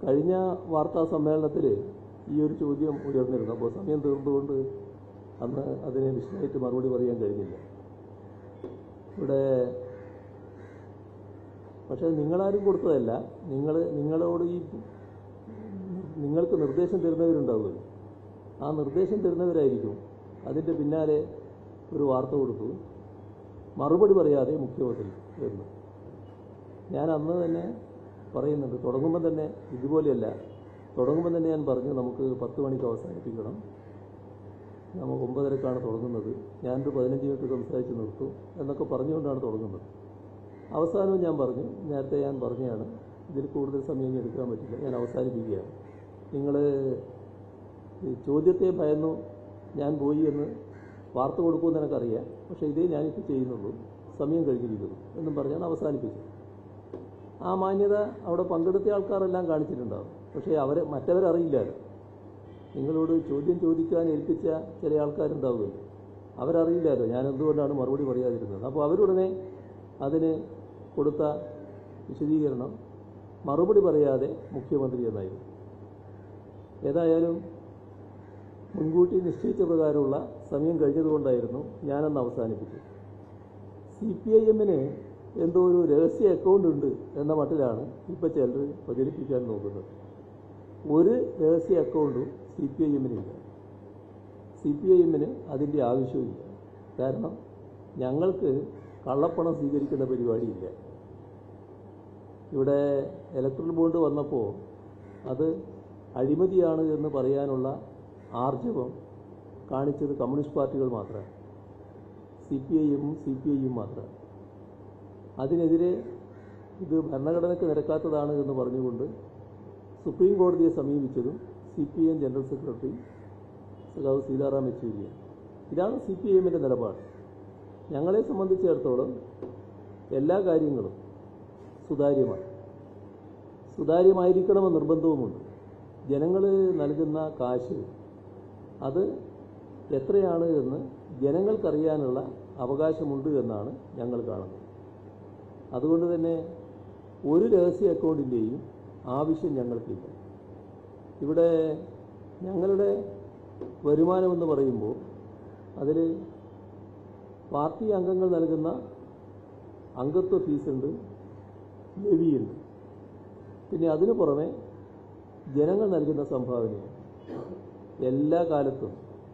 കഴിഞ്ഞ വാർത്താ സമ്മേളനത്തിൽ ഈ ഒരു ചോദ്യം ഉയർന്നിരുന്നു അപ്പോൾ സമയം തീർന്നുകൊണ്ട് അന്ന് അതിന് വിശദമായിട്ട് മറുപടി പറയാൻ കഴിഞ്ഞില്ല ഇവിടെ പക്ഷേ നിങ്ങളാരും കൊടുത്തതല്ല നിങ്ങൾ നിങ്ങളോട് ഈ നിങ്ങൾക്ക് നിർദ്ദേശം തരുന്നവരുണ്ടാവുമല്ലോ ആ നിർദ്ദേശം തരുന്നവരായിരിക്കും അതിൻ്റെ പിന്നാലെ ഒരു വാർത്ത കൊടുത്തു മറുപടി പറയാതെ മുഖ്യമന്ത്രി എന്ന് ഞാൻ അന്ന് തന്നെ പറയുന്നുണ്ട് തുടങ്ങുമ്പോൾ തന്നെ ഇതുപോലെയല്ല തുടങ്ങുമ്പോൾ തന്നെ ഞാൻ പറഞ്ഞു നമുക്ക് പത്ത് മണിക്ക് അവസാനിപ്പിക്കണം നമുക്ക് ഒമ്പതരക്കാണ് തുടങ്ങുന്നത് ഞാനൊരു പതിനഞ്ച് മിനിറ്റ് സംസാരിച്ച് നിർത്തും എന്നൊക്കെ പറഞ്ഞുകൊണ്ടാണ് തുടങ്ങുന്നത് അവസാനവും ഞാൻ പറഞ്ഞു നേരത്തെ ഞാൻ പറഞ്ഞതാണ് ഇതിൽ കൂടുതൽ സമയം ഇനി എടുക്കാൻ പറ്റില്ല ഞാൻ അവസാനിപ്പിക്കുകയാണ് നിങ്ങൾ ചോദ്യത്തെ ഭയന്നു ഞാൻ പോയി എന്ന് വാർത്ത കൊടുക്കുമെന്ന് എനിക്കറിയാം പക്ഷേ ഇതേ ഞാനിപ്പോൾ ചെയ്യുന്നുള്ളൂ സമയം കഴിഞ്ഞിരിക്കുന്നു എന്നും പറഞ്ഞാണ് അവസാനിപ്പിച്ചത് ആ മാന്യത അവിടെ പങ്കെടുത്ത ആൾക്കാരെല്ലാം കാണിച്ചിട്ടുണ്ടാവും പക്ഷേ അവരെ മറ്റവരറിയില്ലല്ലോ നിങ്ങളോട് ചോദ്യം ചോദിക്കാൻ ഏൽപ്പിച്ച ചില ആൾക്കാരുണ്ടാവുമല്ലോ അവരറിയില്ലല്ലോ ഞാൻ എന്തുകൊണ്ടാണ് മറുപടി പറയാതിരുന്നത് അപ്പോൾ അവരുടനെ അതിന് കൊടുത്ത വിശദീകരണം മറുപടി പറയാതെ മുഖ്യമന്ത്രി എന്നായിരുന്നു ഏതായാലും മുൻകൂട്ടി നിശ്ചയിച്ച പ്രകാരമുള്ള സമയം കഴിഞ്ഞതുകൊണ്ടായിരുന്നു ഞാനന്ന് അവസാനിപ്പിച്ചത് സി പി ഐ എമ്മിന് എന്തോ ഒരു രഹസ്യ അക്കൗണ്ട് ഉണ്ട് എന്ന മട്ടിലാണ് ഇപ്പോൾ ചിലർ പ്രചരിപ്പിക്കാൻ നോക്കുന്നത് ഒരു രഹസ്യ അക്കൗണ്ടും സി പി ഐ എമ്മിനില്ല സി പി ഐ എമ്മിന് അതിൻ്റെ ആവശ്യമില്ല കാരണം ഞങ്ങൾക്ക് കള്ളപ്പണം സ്വീകരിക്കുന്ന പരിപാടിയില്ല ഇവിടെ ഇലക്ട്രൽ ബോണ്ട് വന്നപ്പോൾ അത് അഴിമതിയാണ് എന്ന് പറയാനുള്ള ആർജവം കാണിച്ചത് കമ്മ്യൂണിസ്റ്റ് പാർട്ടികൾ മാത്രമാണ് സി പി ഐ എമ്മും സി പി ഐയും മാത്രമാണ് അതിനെതിരെ ഇത് ഭരണഘടനയ്ക്ക് നിരക്കാത്തതാണ് എന്ന് പറഞ്ഞുകൊണ്ട് സുപ്രീം കോടതിയെ സമീപിച്ചതും C P M general secretary സഖാവ് സീതാറാം യെച്ചൂരിയാണ് ഇതാണ് സി പി എമ്മിൻ്റെ നിലപാട് ഞങ്ങളെ സംബന്ധിച്ചിടത്തോളം എല്ലാ കാര്യങ്ങളും സുതാര്യമാണ് സുതാര്യമായിരിക്കണമെന്ന് നിർബന്ധവുമുണ്ട് ജനങ്ങൾ നൽകുന്ന കാശ് അത് എത്രയാണ് എന്ന് ജനങ്ങൾക്കറിയാനുള്ള അവകാശമുണ്ട് എന്നാണ് ഞങ്ങൾ കാണുന്നത് അതുകൊണ്ട് തന്നെ ഒരു രഹസ്യ അക്കൗണ്ടിൻ്റെയും ആവശ്യം ഞങ്ങൾക്കില്ല ഇവിടെ ഞങ്ങളുടെ വരുമാനമെന്ന് പറയുമ്പോൾ അതിൽ പാർട്ടി അംഗങ്ങൾ നൽകുന്ന അംഗത്വ ഫീസുണ്ട് ലെവിയുണ്ട് പിന്നെ അതിനു പുറമെ ജനങ്ങൾ നൽകുന്ന സംഭാവനയാണ് എല്ലാ കാലത്തും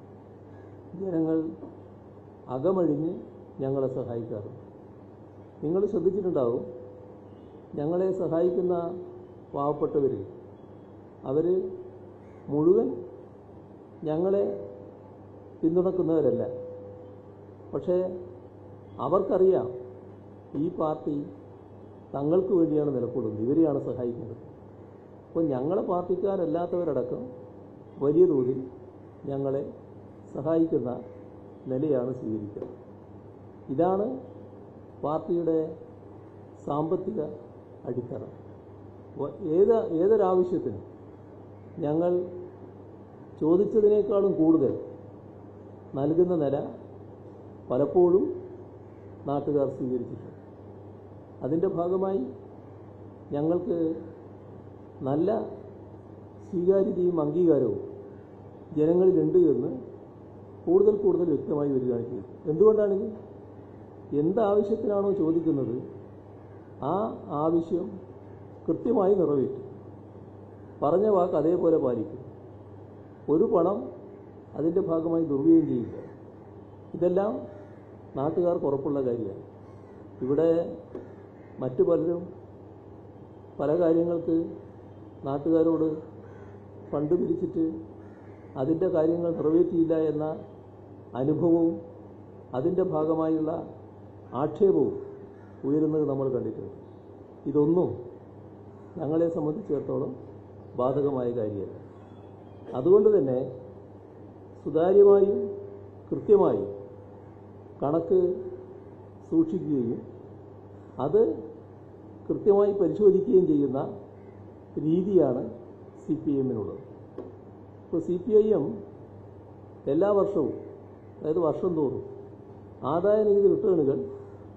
ജനങ്ങൾ അകമഴിഞ്ഞ് ഞങ്ങളെ സഹായിക്കാറുണ്ട് നിങ്ങൾ ശ്രദ്ധിച്ചിട്ടുണ്ടാവും ഞങ്ങളെ സഹായിക്കുന്ന പാവപ്പെട്ടവർ അവർ മുഴുവൻ ഞങ്ങളെ പിന്തുണക്കുന്നവരല്ല പക്ഷേ അവർക്കറിയാം ഈ പാർട്ടി തങ്ങൾക്ക് വേണ്ടിയാണ് നിലകൊള്ളുന്നത് ഇവരെയാണ് സഹായിക്കുന്നത് അപ്പോൾ ഞങ്ങളെ പാർട്ടിക്കാരല്ലാത്തവരടക്കം വലിയ തോതിൽ ഞങ്ങളെ സഹായിക്കുന്ന നിലയാണ് സ്വീകരിക്കുന്നത് ഇതാണ് പാർട്ടിയുടെ സാമ്പത്തിക അടിത്തറ വ- ഏത് ഏതൊരാവശ്യത്തിനും ഞങ്ങൾ ചോദിച്ചതിനേക്കാളും കൂടുതൽ നൽകുന്ന നില പലപ്പോഴും നാട്ടുകാർ സ്വീകരിച്ചിട്ടുണ്ട് അതിൻ്റെ ഭാഗമായി ഞങ്ങൾക്ക് നല്ല സ്വീകാര്യതയും അംഗീകാരവും ജനങ്ങളിലുണ്ട് എന്ന് കൂടുതൽ കൂടുതൽ വ്യക്തമായി വരികയാണ് ചെയ്തത് എന്തുകൊണ്ടാണിത് എന്താവശ്യത്തിനാണോ ചോദിക്കുന്നത് ആ ആവശ്യം കൃത്യമായി നിറവേറ്റും പറഞ്ഞ വാക്ക് അതേപോലെ പാലിക്കും ഒരു പണം അതിൻ്റെ ഭാഗമായി ദുർവ്യയം ചെയ്യില്ല ഇതെല്ലാം നാട്ടുകാർക്ക് ഉറപ്പുള്ള കാര്യമാണ് ഇവിടെ മറ്റു പലരും പല കാര്യങ്ങൾക്ക് നാട്ടുകാരോട് ഫണ്ട് പിരിച്ചിട്ട് അതിൻ്റെ കാര്യങ്ങൾ നിറവേറ്റിയില്ല എന്ന അനുഭവവും അതിൻ്റെ ഭാഗമായുള്ള ആക്ഷേപവും ഉയരുന്നത് നമ്മൾ കണ്ടിട്ടുണ്ട് ഇതൊന്നും ഞങ്ങളെ സംബന്ധിച്ചിടത്തോളം ബാധകമായ കാര്യമല്ല അതുകൊണ്ട് തന്നെ സുതാര്യമായും കൃത്യമായും കണക്ക് സൂക്ഷിക്കുകയും അത് കൃത്യമായി പരിശോധിക്കുകയും ചെയ്യുന്ന രീതിയാണ് സി പി എമ്മിനുള്ളത് ഇപ്പോൾ സി പി ഐ എം എല്ലാ വർഷവും അതായത് വർഷം തോറും ആദായ നികുതി റിട്ടേണുകൾ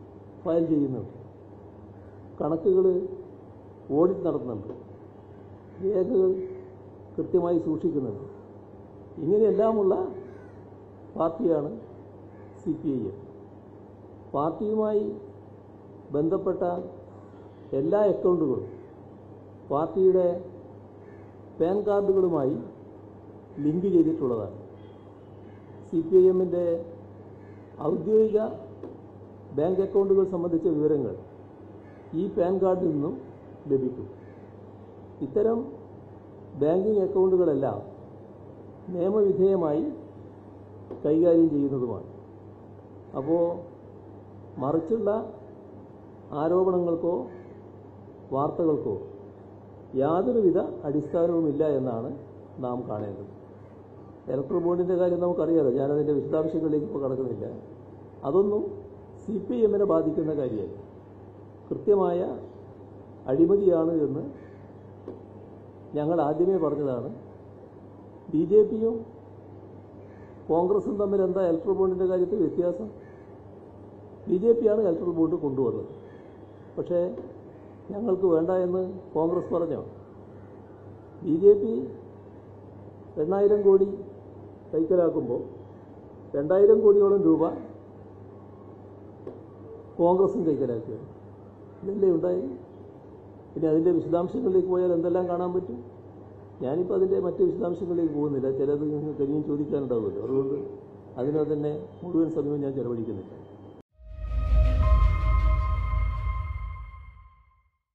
ഫയൽ ചെയ്യുന്നുണ്ട് കണക്കുകൾ ഓഡിറ്റ് നടത്തുന്നുണ്ട് രേഖകൾ കൃത്യമായി സൂക്ഷിക്കുന്നുണ്ട് ഇങ്ങനെയെല്ലാമുള്ള പാർട്ടിയാണ് സി പി ഐ എം പാർട്ടിയുമായി ബന്ധപ്പെട്ട എല്ലാ അക്കൗണ്ടുകളും പാർട്ടിയുടെ പാൻ കാർഡുകളുമായി ലിങ്ക് ചെയ്തിട്ടുള്ളതാണ് സി പി ഐ എമ്മിൻ്റെ ഔദ്യോഗിക ബാങ്ക് അക്കൗണ്ടുകൾ സംബന്ധിച്ച വിവരങ്ങൾ ഈ പാൻ കാർഡിൽ നിന്നും ലഭിക്കും ഇത്തരം ബാങ്കിങ് അക്കൗണ്ടുകളെല്ലാം നിയമവിധേയമായി കൈകാര്യം ചെയ്യുന്നതുമാണ് അപ്പോൾ മറിച്ചുള്ള ആരോപണങ്ങൾക്കോ വാർത്തകൾക്കോ യാതൊരുവിധ അടിസ്ഥാനവുമില്ല എന്നാണ് നാം കാണേണ്ടത് ഇലക്ട്രൽ ബോണ്ടിൻ്റെ കാര്യം നമുക്കറിയാലോ ഞാനതിൻ്റെ വിശദാംശങ്ങളിലേക്ക് ഇപ്പോൾ കടക്കുന്നില്ല അതൊന്നും സി പി എമ്മിനെ ബാധിക്കുന്ന കാര്യമല്ല കൃത്യമായ അഴിമതിയാണ് എന്ന് ഞങ്ങൾ ആദ്യമേ പറഞ്ഞതാണ് ബി ജെ പിയും കോൺഗ്രസും തമ്മിൽ എന്താ ഇലക്ട്രൽ ബോണ്ടിൻ്റെ കാര്യത്തിൽ വ്യത്യാസം ബി ജെ പിയാണ് ഇലക്ട്രൽ ബോണ്ട് കൊണ്ടുവന്നത് പക്ഷേ ഞങ്ങൾക്ക് വേണ്ട എന്ന് കോൺഗ്രസ് പറഞ്ഞോ ബി ജെ പി എണ്ണായിരം കോടി കൈക്കലാക്കുമ്പോൾ രണ്ടായിരം കോടിയോളം രൂപ കോൺഗ്രസും കൈക്കലാക്കുകയാണ് ഇതല്ലേ ഉണ്ടായി ഇനി അതിൻ്റെ വിശദാംശങ്ങളിലേക്ക് പോയാൽ എന്തെല്ലാം കാണാൻ പറ്റും ഞാനിപ്പോൾ അതിൻ്റെ മറ്റ് വിശദാംശങ്ങളിലേക്ക് പോകുന്നില്ല ചിലത് നിങ്ങൾക്ക് ഇനിയും ചോദിക്കാനുണ്ടാവുമല്ലോ അതുകൊണ്ട് അതിനകത്ത് തന്നെ മുഴുവൻ സമയവും ഞാൻ ചെലവഴിക്കുന്നില്ല